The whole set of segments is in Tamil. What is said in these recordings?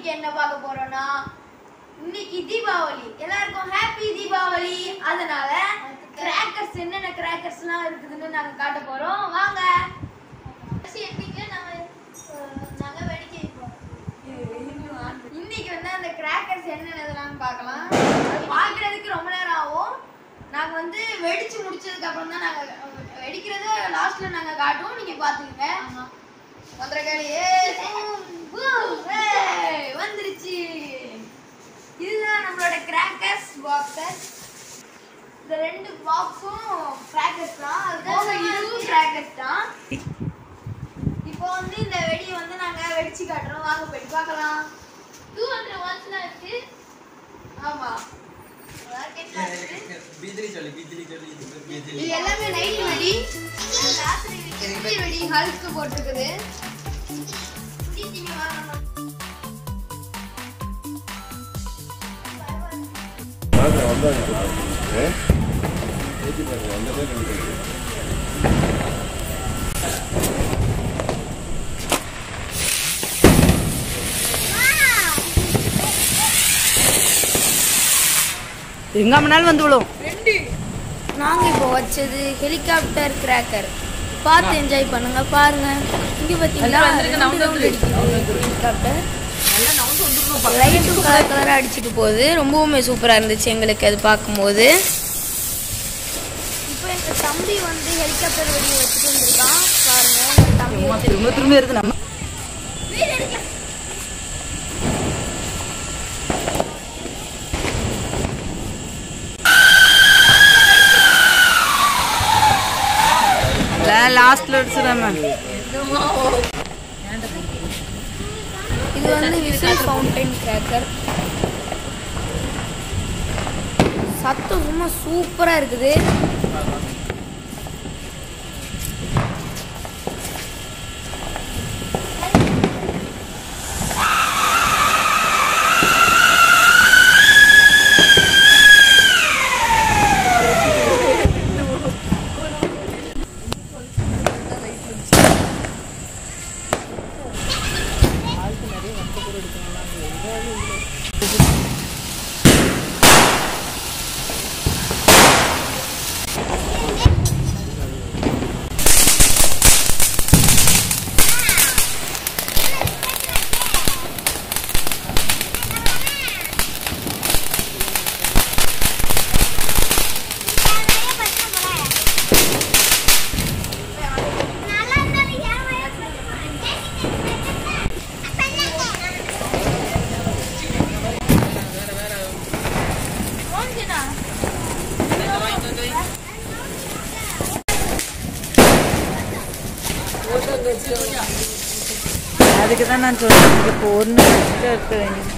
இன்னைக்கு என்ன பார்க்க போறோம்னா இன்னைக்கு தீபாவளி எல்லாருக்கும் ஹாப்பி தீபாவளி அதனால கிராக்கர்ஸ் என்னென்ன கிராக்கர்ஸ்லாம் இருக்குதுன்னு நாங்க காட்ட போறோம் வாங்க இன்னைக்கு நாம அஹ், நாங்க வெடிக்க வைப்போம் இன்னைக்கு வந்து அந்த கிராக்கர்ஸ் என்னென்னதெல்லாம் பார்க்கலாம் அது பார்க்கறதுக்கு ரொம்ப நேரம் ஆகும் நாங்க வந்து வெடிச்சு முடிச்சதுக்கு அப்புறம் தான் நாங்க அஹ், வெடிக்கிறத லாஸ்ட்ல நாங்க காட்டுவோம் நீங்க பாத்துக்கங்க மந்திரகாளி வந்துருச்சு இதுதான் நம்மளோட கிராக்கர்ஸ் பாக்ஸஸ் இந்த ரெண்டு பாக்ஸும் கிராக்கர்ஸ் தான் அதுதான் இதுவும் கிராக்கர்ஸ் தான் இப்போ வந்து இந்த வெடியை வந்து நாங்க வெடிச்சு காட்டுறோம் வாங்க போய் பார்க்கலாம் டூ ஹண்ட்ரட் வாட்ஸ்லாம் இருக்கு ஆமா rocket லாம் இருக்கு. बिजली चली बिजली चली बिजली இது எல்லாமே நைட் வெடி ராத்திரி வெடி வெடி ஹல்க்கு போட்டுருக்குது எங்க மணாலும் வந்து விழும் நாங்க இப்போ வச்சது ஹெலிகாப்டர் கிராக்கர் பார்த்து என்ஜாய் பண்ணுங்க பாருங்க இங்க பாத்தீங்களா வந்திருக்கு, நவுந்து வந்துருக்கு. ஹெலிகாப்டர் லைட்டும் கலர் கலரா அடிச்சிட்டு போகுது ரொம்பவுமே சூப்பரா இருந்துச்சு எங்களுக்கு அது பார்க்கும்போது இப்போ எங்க தம்பி வந்து ஹெலிகாப்டர் வெடி வச்சுட்டு வந்திருக்கான் பாருங்க எங்க தம்பி வச்சிருக்கான். திரும்ப திரும்ப இருக்கு நம்ம வீடு எடுக்க லாஸ்ட்ல அடிச்சிடாம இது வந்து விசில் ஃபவுண்டைன் கிராக்கர் சத்தம் சும்மா சூப்பரா இருக்குது அதுக்கு தான் நான் சொல்றேன் இப்போ ஒன்று இருக்க வேண்டியது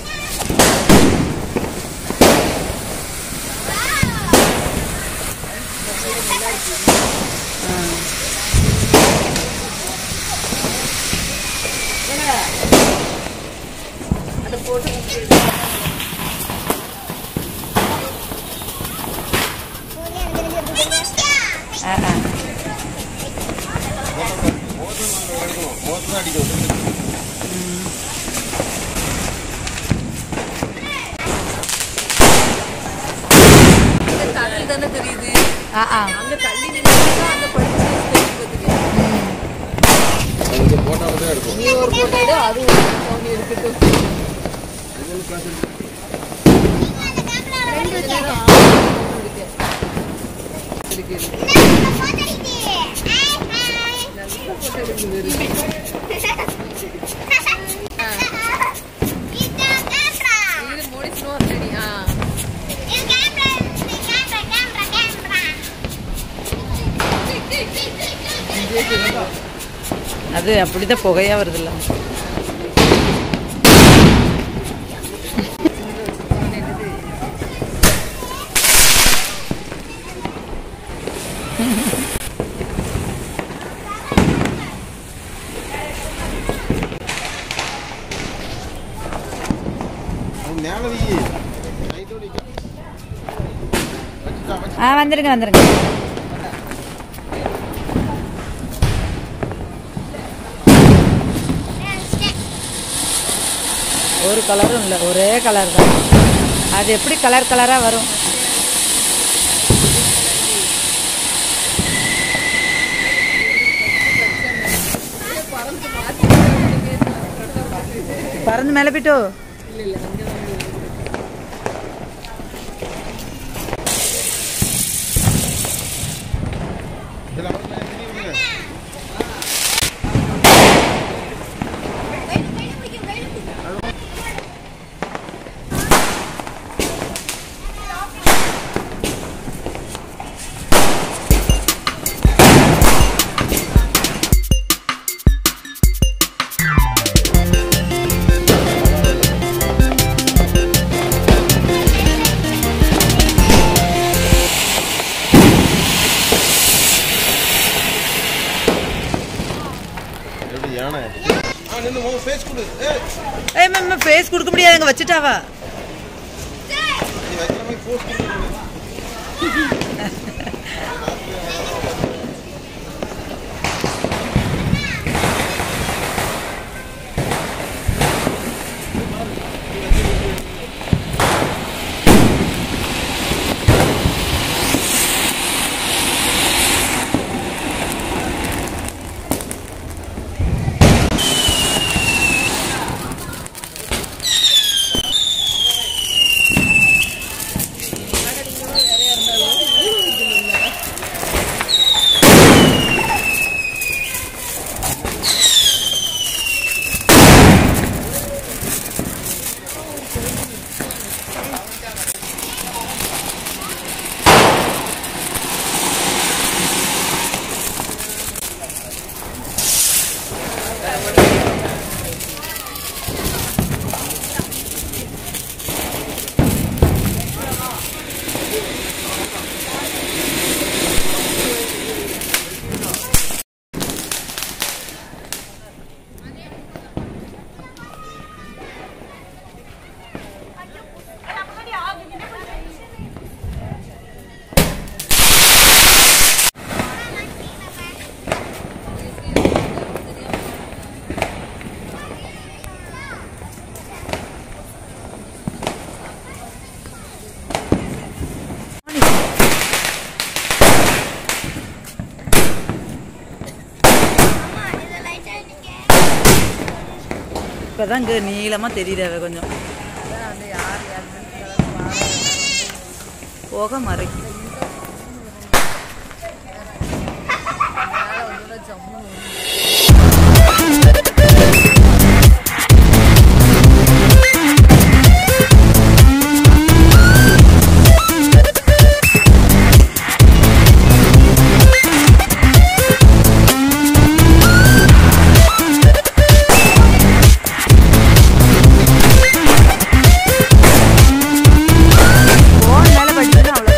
ஆ ஆ ஆ ஆ அது அப்படிதான் புகையா வருதுல்ல ஆ வந்துருங்க வந்துருங்க ஒரு கலரும் இல்லை ஒரே கலர் தான் அது எப்படி கலர் கலராக வரும் பறந்து மேலே போயிட்டோ எப்படி யானை ஆ நின்னு உன் ஃபேஸ் கொடு ஏய் ஏய் மேம் ஃபேஸ் கொடுக்க முடியாது அங்கே வச்சுட்டாவா நீ வைக்கிற மாதிரி போஸ்ட் கொடு இப்போ தான் இங்கே நீளமாக தெரியுது அவ கொஞ்சம் போக மறைக்கு ஃபோன் மேலே படிச்சுன்னா அவ்வளோ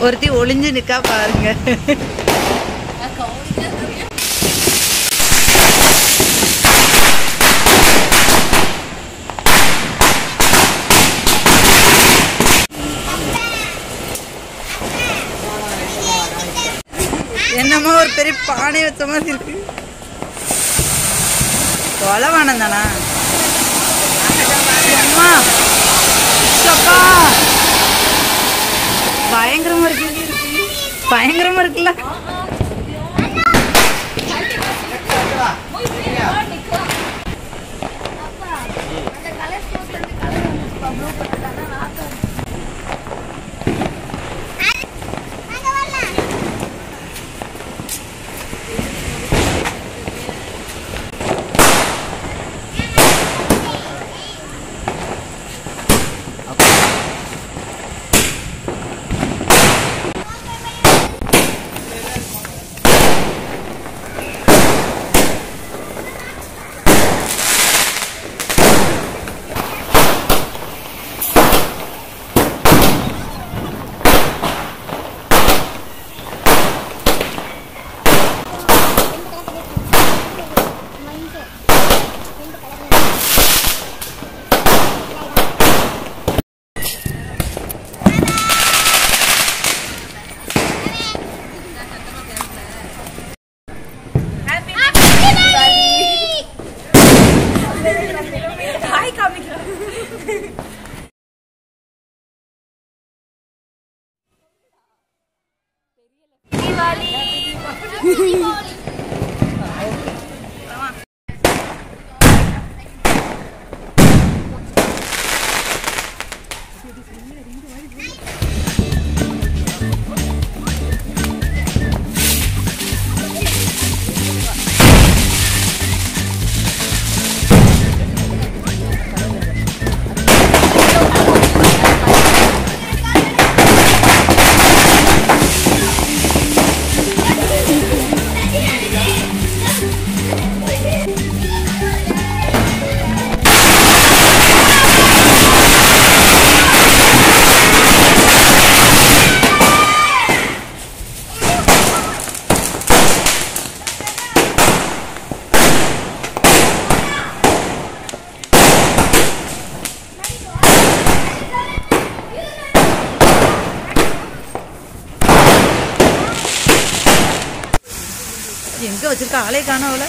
ஒருத்தி ஒளிஞ்சு நிக்கா பாருங்க என்னமோ ஒரு பெரிய பானை வச்ச மாதிரி இருக்கு கொலவானம் தானா அம்மா சப்பா பயங்கரமா இருக்கு பயங்கரமா இருக்குல்ல அப்பா அந்த கலர் ஸ்டோர்ல இருந்து கலர் வந்துச்சுப்பா ப்ளூ கலர் அதான் நாக்கம் எங்க வச்சிருக்க ஆளே காணோம் அவளை